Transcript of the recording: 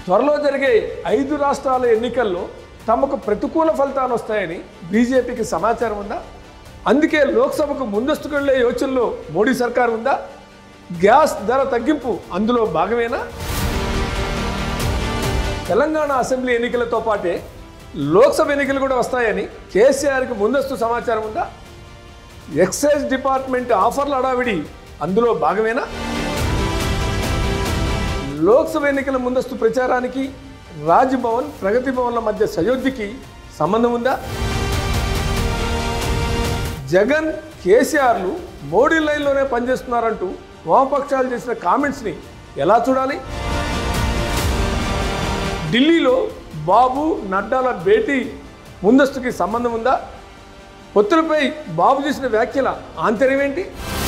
త్వరలో జరిగే ఐదు రాష్ట్రాల ఎన్నికల్లో తమకు ప్రతికూల ఫలితాలు వస్తాయని బీజేపీకి సమాచారం ఉందా అందుకే లోక్సభకు ముందస్తుకు వెళ్లే యోచనలో మోడీ సర్కార్ ఉందా గ్యాస్ ధర తగ్గింపు అందులో భాగమేనా తెలంగాణ అసెంబ్లీ ఎన్నికలతో పాటే లోక్సభ ఎన్నికలు కూడా వస్తాయని కేసీఆర్కి ముందస్తు సమాచారం ఉందా ఎక్సైజ్ డిపార్ట్మెంట్ ఆఫర్ల అడావిడి అందులో భాగమేనా లోక్సభ ఎన్నికల ముందస్తు ప్రచారానికి రాజ్భవన్ ప్రగతి భవన్ల మధ్య సయోధ్యకి సంబంధం ఉందా జగన్ కేసీఆర్లు మోడీ లైన్లోనే పనిచేస్తున్నారంటూ వామపక్షాలు చేసిన కామెంట్స్ని ఎలా చూడాలి ఢిల్లీలో బాబు నడ్డాల భేటీ ముందస్తుకి సంబంధం ఉందా పొత్తులపై బాబు చేసిన వ్యాఖ్యల ఆంతర్యం ఏంటి